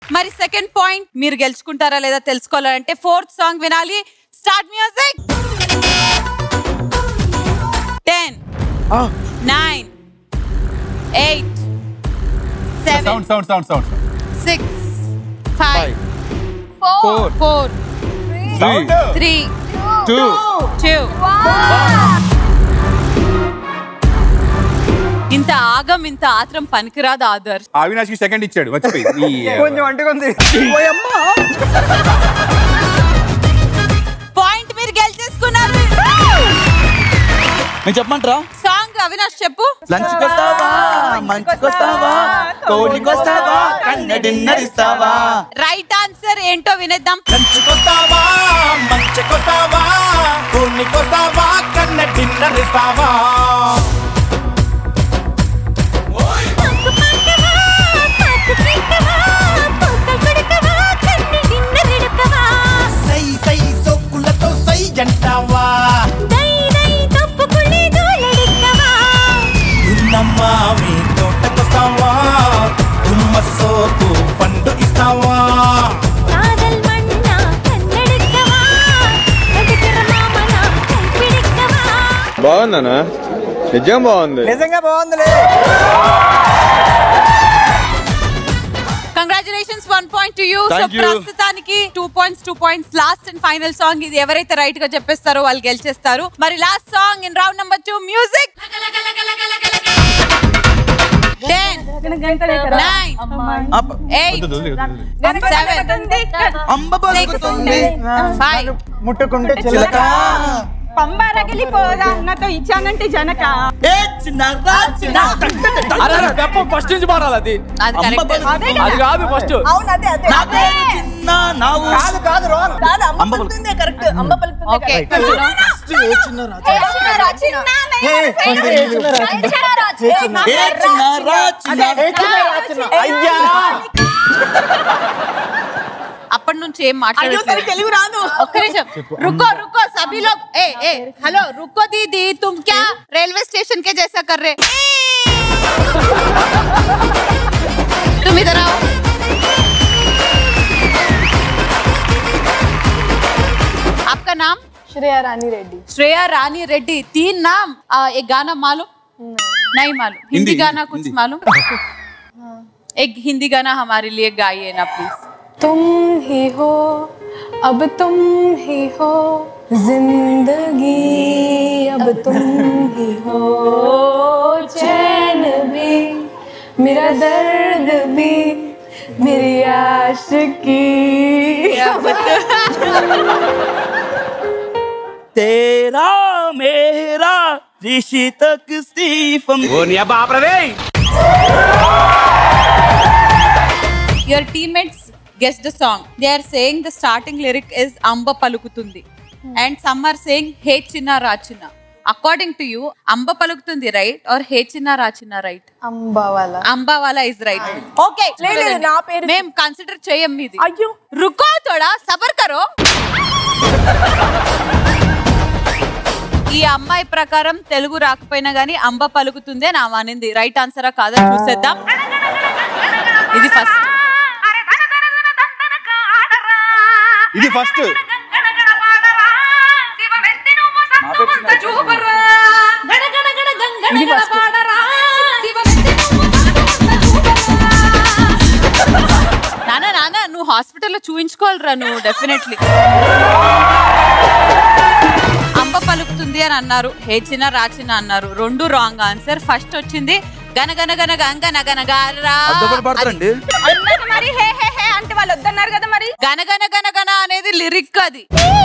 మరి second point మీరు గెలుచుకుంటారా లేదా తెలుసుకోవాలంటే ఫోర్త్ సాంగ్ వినాలి start music ten nine eight seven sound sound sound sound six five Four. Four four sound three two two ఇంత ఆగం ఇంత ఆత్రం పనికిరాదు ఆదర్శ్ అవినాష్ కి సెకండ్ ఇచ్చాడు వచ్చిపోయి ఈ, కొంచెం అంటుకుంది పాయింట్ మీరు గెలిచేసుకున్నారు నేను చెప్పమంటారా సాంగ్ అవినాష్ చెప్పు లంచ్ కొస్తావా మంచి కొస్తావా కోడికి వస్తావా కన్న డిన్నర్ ఇస్తావా రైట్ ఆన్సర్ ఏంటో వినేద్దాం లంచుకొస్తావా మంచుకొస్తావా కూనికొస్తావా కన్న డిన్నర్ ఇస్తావా సై సై సొక్కులతో సై అంటావా ఉన్నమ్మా మీ తోటకొస్తావా తుమ్మ సోపు పండు ఇస్తావా బాగుందనా నిజం బాగుంది నిజంగా బాగుందిలే congratulations one point to you so Thank you. ప్రస్తుతానికి two points two points last and final song ఇది ఎవరైతే రైట్ గా చెప్పేస్తారో వాళ్ళు గెలిచేస్తారు మరి last song in round number two music ten nine eight seven అంబ పలుకుతుంది ఫైవ్ ముట్టుకుంటే చిలక పంబరగిలిపోదా నాతో ఇచ్చానంటే జనక ఏ చిన్న రా చిన్న ఫస్ట్ నుంచి పాడాలి అది అది అంబ కరెక్ట్ పలుకుతుంది. అది కాదు ఫస్ట్ అవును అదే అదే నా పేరు చిన్న నావు కాదు కాదు రాంగ్ కాదు అమ్మ అంబ పలుకుతుందే కరెక్ట్ అమ్మ పలుకుతుంది ఓకే ఏ చిన్న రా చిన్న. ఏ చిన్న రా చిన్న అయ్యా అప్పటి నుంచి ఏం అయ్యో తనకి మాట్లాడలేదు తెలుగు రాదు ఒక్క నిమిషం రుకో రుకో సभी लोग ए ए हेलो रुको दीदी तुम क्या रेलवे स्टेशन के जैसा कर रहे तुम इधर आओ आपका नाम श्रेया रानी रेड्डी श्रेया रानी रेड्डी तीन नाम आ, एक गाना मालूम नहीं मालूम हिंदी हिंदी, गाना कुछ हिंदी। मालूम एक हिंदी गाना हमारे लिए गाइए ना प्लीज तुम ही हो अब तुम ही हो जिंदगी अब तुम ही हो चैन भी मेरा दर्द भी मेरी आशिकी अब तेरा मेरा ऋषि तक Stephen your teammates guess the song they are saying the starting lyric is amba palukutundi and some are saying hey chinna rachina according to you amba palukutundi right or hey chinna rachina right अम्बा वाला amba wala is right okay లేదు, లేదు, నా పేరు- మేము consider చేయం మీది అయ్యో రుకో తోడా సబర్ కరో ఈ అమ్మాయి ప్రకారం తెలుగు రాకపోయినా గానీ అంబ పలుకుతుంది అని ఆమె అనింది రైట్ ఆన్సరా కాదా చూసేద్దాం ఇది ఫస్ట్ ఇది ఫస్ట్ నానా నానా నువ్వు హాస్పిటల్లో చూయించుకోవాలిరా నువ్వు డెఫినెట్లీ అంబ పలుకుతుంది అని అన్నారు హేచిన రాచిన అన్నారు రెండు రాంగ్ ఆన్సర్ ఫస్ట్ వచ్చింది గనగన గన గంగన గనగారా అద్దొకటి పడతారండి అన్నది మరి హే హే హే అంటే వాళ్ళు వద్దన్నారు కదా మరి గనగన గన గన అనేది లిరిక్ అది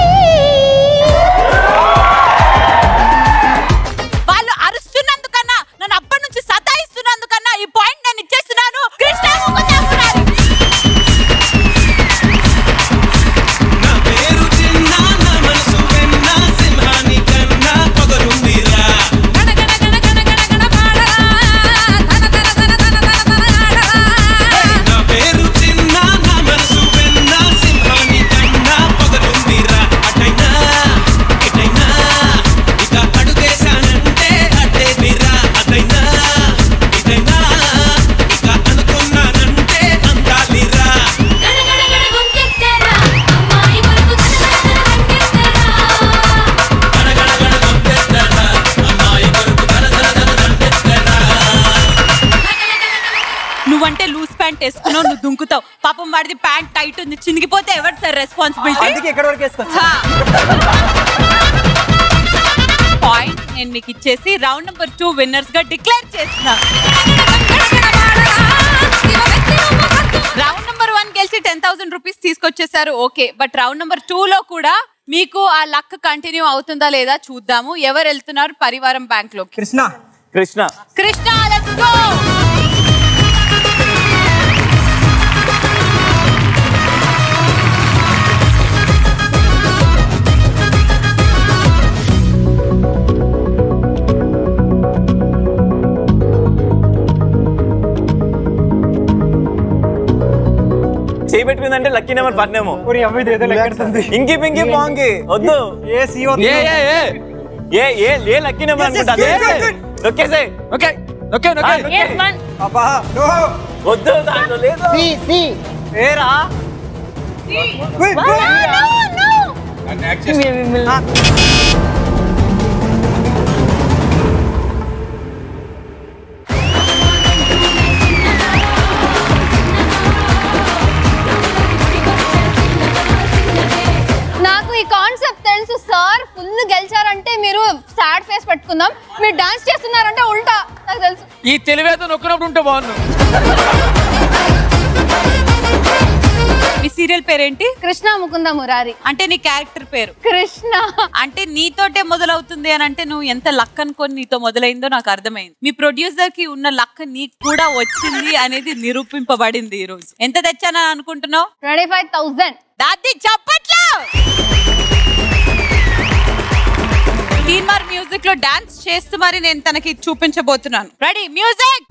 వాళ్ళు అరుస్తున్నందుకన్నా నన్ను అప్పటి నుంచి సతాయిస్తున్నందుకన్నా ఈ పాయింట్ నేను ఇచ్చేస్తున్నాను కృష్ణ ముకుందాపురారి. నా పేరు చిన్న నా మనసు వెన్న సింహాని కన్నా పొగరుందిరా గన గన గన గన గన గన పాడరా. ధన ధన ధన ధన ధన ధన ఆడరా. నా పేరు చిన్న నా మనసు వెన్న సింహాని కన్నా పొగరుందిరా అటైనా తిరుగుతావు పాపం వాడిది ప్యాంట్ టైట్ ఉంది చినిగిపోతే ఎవరు సార్ రెస్పాన్సిబిలిటీ అందుకే ఇక్కడ వరకు వేసుకోవచ్చు పాయింట్ నేను మీకు ఇచ్చేసి రౌండ్ నెంబర్ టూ విన్నర్స్ గా డిక్లేర్ చేస్తున్నా రౌండ్ నెంబర్ వన్ గెలిచి టెన్ థౌసండ్ రూపీస్ తీసుకొచ్చేసారు okay but round number two లో కూడా మీకు ఆ లక్ కంటిన్యూ అవుతుందా లేదా చూద్దాము ఎవరు వెళ్తున్నారు పరివారం బ్యాంక్ లోకి కృష్ణ కృష్ణ కృష్ణ let's go! చేయి పెట్టుకుందంటే లక్కీ నెంబర్ పడినేమో ఊరి అమ్మాయి ఏదో లెక్కెడుతుంది ఇంకి పింకి పాంకి వద్దు ఏ సీఓ ఏ ఏ ఏ ఏ ఏ ఏ లక్కీ నెంబర్ అనుకుంటా అదే. yes, yes, yes. నొక్కేసే okay okay okay Yes, man. అబ్బా నో వద్దు దాంట్లో లేదు ఏరా ఉయ్, ఉయ్. నాకు ఈ కాన్సెప్ట్ తెలుసు సార్ ఫుల్ గెలిచారంటే మీరు సాడ్ ఫేస్ పెట్టుకుందాం మీరు డాన్స్ చేస్తున్నారంటే ఉల్టా నాకు తెలుసు ఈ తెలివేదో నొక్కినప్పుడు ఉంటే బాగుండు మీ సీరియల్ పేరేంటి కృష్ణ ముకుంద మురారి అంటే నీ క్యారెక్టర్ పేరు కృష్ణ అంటే నీతోటే మొదలవుతుంది అని అంటే నువ్వు ఎంత లక్ అనుకొని నీతో మొదలైందో నాకు అర్థమైంది మీ ప్రొడ్యూసర్ కి ఉన్న లక్ నీకు కూడా వచ్చింది అనేది నిరూపింపబడింది ఈ రోజు ఎంత తెచ్చానని అనుకుంటున్నావు ట్వంటీ ఫైవ్ థౌసండ్ దాది చప్పట్లో తీన్మార్ మ్యూజిక్ లో డాన్స్ చేస్తూ మరి నేను తనకి చూపించబోతున్నాను రెడీ మ్యూజిక్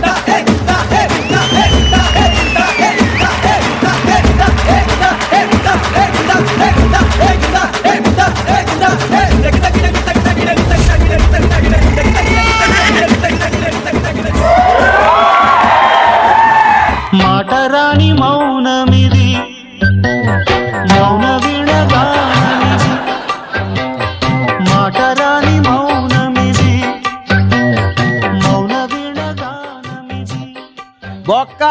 మాటరాని మౌనమిది మౌన విడగానమిది మాటరాని మౌనమిది మౌన విడగానమిది బొక్క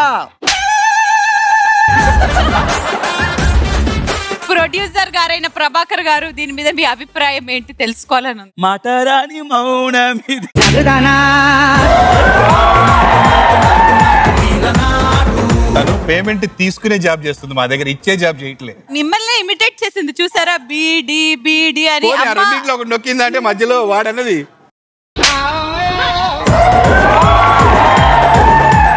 ప్రొడ్యూసర్ గారైన ప్రభాకర్ గారు దీని మీద మీ అభిప్రాయం ఏంటి తెలుసుకోవాలని ఉంది. మాటరాని మౌనమిది తను పేమెంట్ తీసుకునే జాబ్ చేస్తుంది మా దగ్గర ఇచ్చే జాబ్ చేయట్లే మిమ్మల్ని ఇమిటేట్ చేసింది చూసారా బీడి బీడి అని పోనీ ఆ అమ్మా, రెండింటిలో ఒకటి నొక్కిందంటే మధ్యలో వాడన్నది